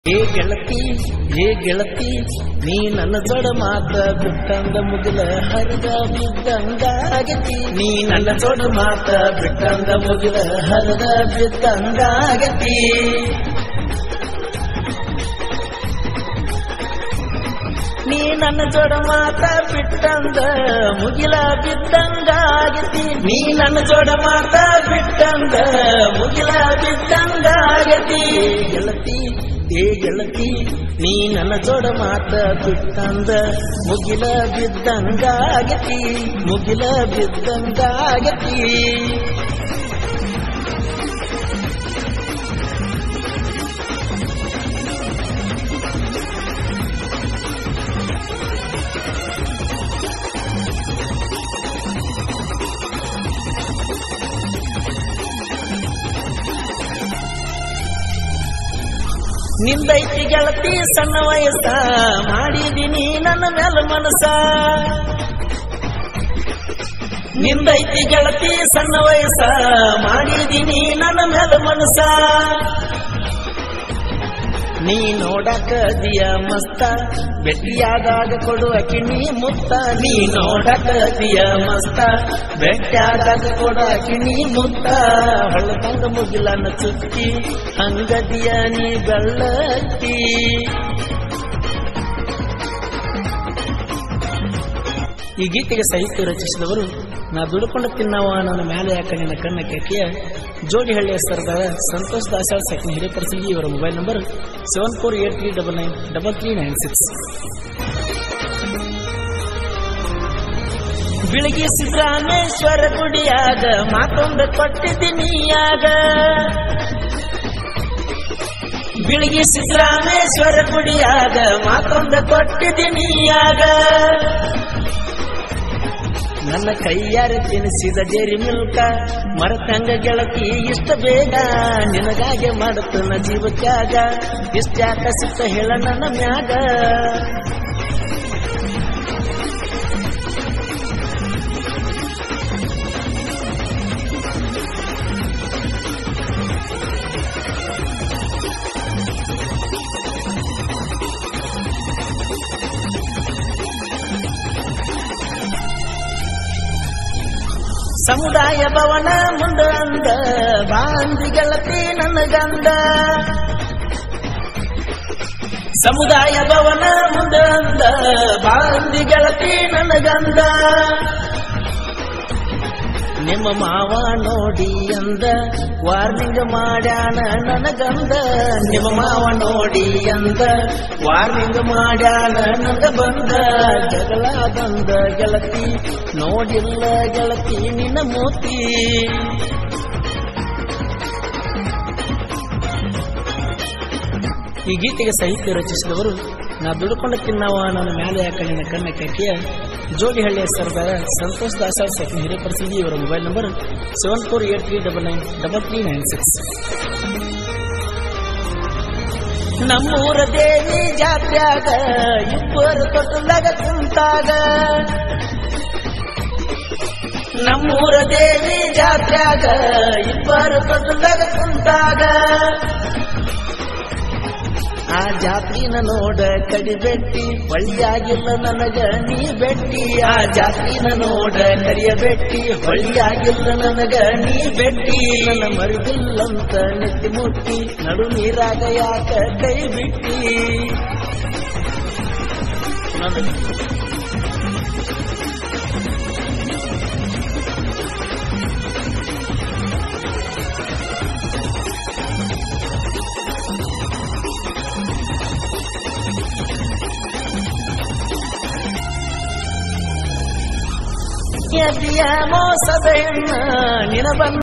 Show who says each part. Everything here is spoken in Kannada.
Speaker 1: ಏ ಗೆಳತಿ ಏ ಗೆಳತಿ ನೀ ನನ್ನ ಜೋಡ ಮಾತ ಬಿಟ್ಟಂದ ಮುಗಿಲ ಹರಿದ ಬಿದ್ದಂಗಾಗತಿ ನೀ ನನ್ನ ಜೋಡ ಮಾತ ಬಿಟ್ಟಂದ ಮುಗಿಲ ಹರಿದ ಬಿದ್ದಂಗಾಗತಿ ನೀ ನನ್ನ ಜೋಡ ಮಾತ ಬಿಟ್ಟಂದ ಮುಗಿಲ ಬಿದ್ದಂಗಾಗತಿ ನೀ ನನ್ನ ಜೋಡ ಮಾತ ಬಿಟ್ಟಂದ ಮುಗಿಲ ಬಿದ್ದಂಗಾಗತಿ ಗೆಳತಿ ಏ ಗೆಳತಿ ನೀ ನನ್ನ ಜೋಡ ಮಾತ ಬಿಟ್ಟಂದ ಮುಗಿಲ ಬಿದ್ದಂಗಾಗತಿ ಮುಗಿಲ ಬಿದ್ದಂಗಾಗತಿ ನಿಂದೈತಿ ಗೆಳತಿ ಸಣ್ಣ ವಯಸ್ಸ ಮಾಡಿದೀನಿ ನನ್ನ ಮೇಲೆ ಮನಸ ನಿಂದೈತಿ ಗೆಳತಿ ಸಣ್ಣ ವಯಸ್ಸ ಮಾಡಿದೀನಿ ನನ್ನ ಮೇಲೆ ಮನಸ ನೀ ನೋಡಕ ದಿಯ ಮಸ್ತ ಬೆಟ್ಟಿಯಾದಾಗ ಕೊಡುವ ಕಿಣಿ ಮುತ್ತ ನೀ ನೋಡಕ ದಿಯ ಮಸ್ತ ಬೆಟ್ಟಾದಾಗ ಕೊಡುವ ಕಿಣಿ ಮುತ್ತ ಹೊಳದಂಗ ಮುಗಿಲನ್ನ ಚುಕ್ಕಿ ಹಂಗದಿಯ ನೀ ಬೆಳ್ಳಕ್ಕಿ ಈ ಗೀತೆಗೆ ಸಾಹಿತ್ಯ ರಚಿಸಿದವರು ನಾ ದುಡುಕೊಂಡು ತಿನ್ನವ ನನ್ನ ಮೇಲೆ ಯಾಕ ನಿನ್ನ ಕಣ್ಣ ಕೆಕೆಯ ಜೋಡಿಹಳ್ಳಿಯ ಸರ್ದಾರ ಸಂತೋಷ್ ದಾಸಾಳ್ ಸೆಕೆಂಡ್ ಹಿರೇಪರ್ಸಿಗಿ ಇವರ mobile number seven four eight three double nine double three nine six ಬೆಳಗ್ಗೆ ಸಿದ್ದರಾಮೇಶ್ವರ ಗುಡಿಯಾಗ ಮಾತೊಂದು ಕೊಟ್ಟಿದ್ದೀನಿಯಾಗ ಬೆಳಗ್ಗೆ ಸಿದ್ದರಾಮೇಶ್ವರ ಗುಡಿಯಾಗ ಮಾತೊಂದು ಕೊಟ್ಟಿದ್ದೀನಿಯಾಗ ನನ್ನ ಕೈಯಾರೆ ತಿನಿಸಿದ ಡೇರಿ ಮಿಲ್ಕ ಮರತಂಗ ಗೆಳತಿ ಇಷ್ಟ ಬೇಗ ನಿನಗಾಗೆ ಮಾಡುತ್ತನ ಜೀವಕ್ಕಾಗ ಇಷ್ಟ್ಯಾಕ ಸಿಟ್ಟ ಹೇಳ ನನ್ನ ಮ್ಯಾಗ ಸಮುದಾಯ ಭವನ ಮುಂದ ಅಂದ ಬಾಂದಿ ಗೆಳತಿ ನನ್ನ ಗಂಡ ಸಮುದಾಯ ಭವನ ಮುಂದ ಅಂದ ಬಾಂದಿ ಗೆಳತಿ ನನ್ನ ಗಂಡ ನಿಮ್ಮ ಮಾವ ನೋಡಿ ಅಂದ ವಾರ್ನಿಂಗ್ ಮಾಡ್ಯಾನ ನನಗಂದ ನಿಮ್ಮ ಮಾವ ನೋಡಿ ಅಂದ ವಾರ್ನಿಂಗ್ ಮಾಡ್ಯಾನ ನಂದ ಬಂದ ಜಗಳ ಬಂದ ಗೆಳತಿ ನೋಡಿಲ್ಲ ಗೆಳತಿ ನಿನ್ನ ಮೂತಿ ಈ ಗೀತೆಗೆ ಸಾಹಿತ್ಯ ರಚಿಸಿದವರು ನಾ ದುಡುಕೊಂಡು ತಿನ್ನವ ನನ್ನ ಮೇಲೆ ಯಾಕ ನಿನ್ನ ಕಣ್ಣ ಕೆಕೆಯ ಜೋಡಿಹಳ್ಳಿಯ ಸರ್ದಾರ ಸಂತೋಷ್ ದಾಸಾಳ್ ಸೆಕೆಂಡ್ ಹಿರೇಪರ್ಸಿಗಿ ಇವರ mobile number seven four eight three double nine double three nine six ನಮ್ಮೂರ ದೇವಿ ಜಾತ್ರ್ಯಾಗ ಇಬ್ಬರು ತೊಟ್ಟಲಾಗ ಕುಂತಾಗ ನಮ್ಮೂರ ದೇವಿ ಜಾತ್ರ್ಯಾಗ ಇಬ್ಬರು ತೊಟ್ಟಲಾಗ ಕುಂತಾಗ ಆ ಜಾತ್ರಿನ ನೋಡ ಕಡಿಬೆಟ್ಟಿ ಹೊಳ್ಳಿಯಾಗಿಲ್ಲ ನನಗ ನೀ ಬೆಟ್ಟಿ ಆ ಜಾತ್ರಿನ ನೋಡ ಕರಿಯಬೆಟ್ಟಿ ಹೊಳ್ಳಿಯಾಗಿಲ್ಲ ನನಗ ನೀ ಬೆಟ್ಟಿ ನನ್ನ ಮರುಗಿಲ್ಲಂತ ನೆತ್ತಿ ಮುಟ್ಟಿ ನಡು ನೀರಾಗ ಯಾಕ ಕೈ ಬಿಟ್ಟಿ ನನ್ನ ಎದಿಯ ಮೋಸದ ಹೆಣ್ಣ ನಿನ ಬಂದ